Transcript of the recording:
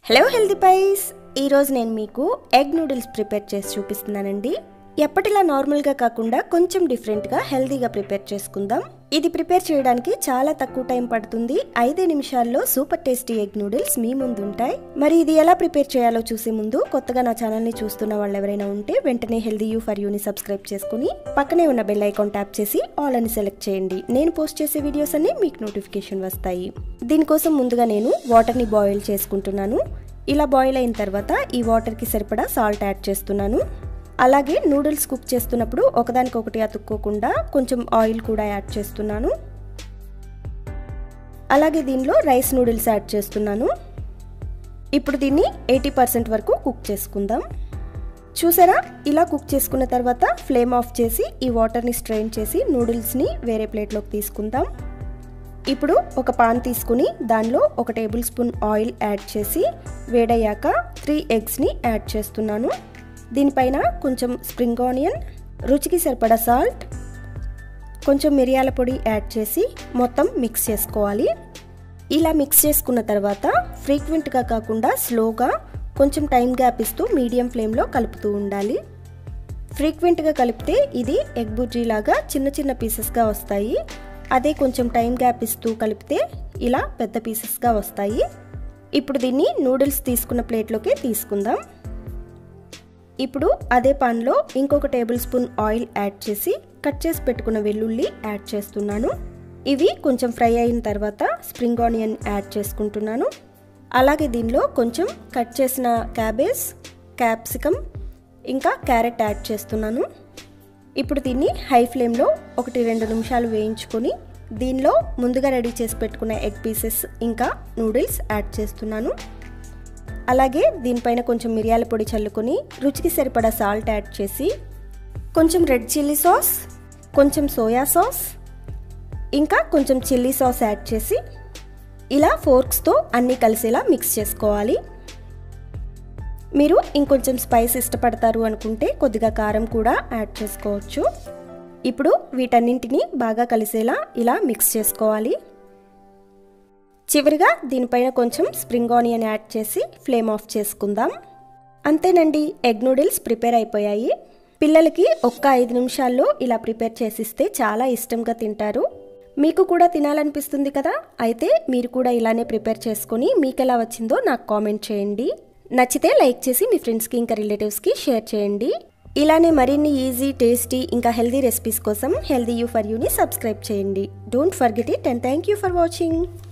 hello healthy vice ఈరోజు నేను మీకు ఎగ్ నూడిల్స్ ప్రిపేర్ చేసి చూపిస్తున్నానండి ఎప్పటిలా నార్మల్గా కాకుండా కొంచెం డిఫరెంట్గా హెల్తీగా ప్రిపేర్ చేసుకుందాం ఇది ప్రిపేర్ చేయడానికి చాలా తక్కువ టైం పడుతుంది ఐదే నిమిషాల్లో సూపర్ టేస్టీ ఎగ్ నూడిల్స్ మీ ముందు ఉంటాయి మరి ఇది ఎలా ప్రిపేర్ చేయాలో చూసే ముందు కొత్తగా నా ఛానల్ని చూస్తున్న వాళ్ళు ఎవరైనా ఉంటే వెంటనే హెల్దీ యూ ఫర్ యూని సబ్స్క్రైబ్ చేసుకుని పక్కనే ఉన్న బెల్ ఐకాన్ ట్యాప్ చేసి ఆల్ అని సెలెక్ట్ చేయండి నేను పోస్ట్ చేసే వీడియోస్ అన్ని మీకు నోటిఫికేషన్ వస్తాయి దీనికోసం ముందుగా నేను వాటర్ని బాయిల్ చేసుకుంటున్నాను ఇలా బాయిల్ అయిన తర్వాత ఈ వాటర్కి సరిపడా సాల్ట్ యాడ్ చేస్తున్నాను అలాగే నూడిల్స్ కుక్ చేస్తున్నప్పుడు ఒకదానికొకటి అతుక్కోకుండా కొంచెం ఆయిల్ కూడా యాడ్ చేస్తున్నాను అలాగే దీనిలో రైస్ నూడిల్స్ యాడ్ చేస్తున్నాను ఇప్పుడు దీన్ని ఎయిటీ పర్సెంట్ వరకు కుక్ చేసుకుందాం చూసారా ఇలా కుక్ చేసుకున్న తర్వాత ఫ్లేమ్ ఆఫ్ చేసి ఈ వాటర్ని స్ట్రెయిన్ చేసి నూడిల్స్ని వేరే ప్లేట్లోకి తీసుకుందాం ఇప్పుడు ఒక పాన్ తీసుకుని దానిలో ఒక టేబుల్ స్పూన్ ఆయిల్ యాడ్ చేసి వేడయ్యాక త్రీ ఎగ్స్ని యాడ్ చేస్తున్నాను దీనిపైన కొంచెం స్ప్రింగ్ ఆనియన్ రుచికి సరిపడా సాల్ట్ కొంచెం మిరియాల పొడి యాడ్ చేసి మొత్తం మిక్స్ చేసుకోవాలి ఇలా మిక్స్ చేసుకున్న తర్వాత ఫ్రీక్వెంట్గా కాకుండా స్లోగా కొంచెం టైం గ్యాప్ ఇస్తూ మీడియం ఫ్లేమ్లో కలుపుతూ ఉండాలి ఫ్రీక్వెంట్గా కలిపితే ఇది ఎగ్ బుజ్జీ లాగా చిన్న చిన్న పీసెస్గా వస్తాయి అదే కొంచెం టైం గ్యాప్ ఇస్తూ కలిపితే ఇలా పెద్ద పీసెస్గా వస్తాయి ఇప్పుడు దీన్ని నూడిల్స్ తీసుకున్న ప్లేట్లోకి తీసుకుందాం ఇప్పుడు అదే పాన్లో ఇంకొక టేబుల్ స్పూన్ ఆయిల్ యాడ్ చేసి కట్ చేసి పెట్టుకున్న వెల్లుల్లి యాడ్ చేస్తున్నాను ఇవి కొంచెం ఫ్రై అయిన తర్వాత స్ప్రింగ్ ఆనియన్ యాడ్ చేసుకుంటున్నాను అలాగే దీనిలో కొంచెం కట్ చేసిన క్యాబేజ్ క్యాప్సికమ్ ఇంకా క్యారెట్ యాడ్ చేస్తున్నాను ఇప్పుడు దీన్ని హై ఫ్లేమ్లో ఒకటి రెండు నిమిషాలు వేయించుకొని దీనిలో ముందుగా రెడీ చేసి పెట్టుకున్న ఎగ్ పీసెస్ ఇంకా నూడిల్స్ యాడ్ చేస్తున్నాను అలాగే దీనిపైన కొంచెం మిరియాల పొడి చల్లుకొని రుచికి సరిపడా సాల్ట్ యాడ్ చేసి కొంచెం రెడ్ చిల్లీ సాస్ కొంచెం సోయా సాస్ ఇంకా కొంచెం చిల్లీ సాస్ యాడ్ చేసి ఇలా ఫోర్క్స్తో అన్నీ కలిసేలా మిక్స్ చేసుకోవాలి మీరు ఇంకొంచెం స్పైస్ ఇష్టపడతారు అనుకుంటే కొద్దిగా కారం కూడా యాడ్ చేసుకోవచ్చు ఇప్పుడు వీటన్నింటినీ బాగా కలిసేలా ఇలా మిక్స్ చేసుకోవాలి చివరిగా దీనిపైన కొంచెం స్ప్రింగ్ ఆనియన్ యాడ్ చేసి ఫ్లేమ్ ఆఫ్ చేసుకుందాం అంతేనండి ఎగ్ నూడిల్స్ ప్రిపేర్ అయిపోయాయి పిల్లలకి ఒక్క ఐదు నిమిషాల్లో ఇలా ప్రిపేర్ చేసిస్తే చాలా ఇష్టంగా తింటారు మీకు కూడా తినాలనిపిస్తుంది కదా అయితే మీరు కూడా ఇలానే ప్రిపేర్ చేసుకొని మీకు ఎలా వచ్చిందో నాకు కామెంట్ చేయండి నచ్చితే లైక్ చేసి మీ ఫ్రెండ్స్కి ఇంకా రిలేటివ్స్కి షేర్ చేయండి ఇలానే మరిన్ని ఈజీ టేస్టీ ఇంకా హెల్దీ రెసిపీస్ కోసం హెల్దీ యూ ఫర్ యూని సబ్స్క్రైబ్ చేయండి don't forget it and thank you for watching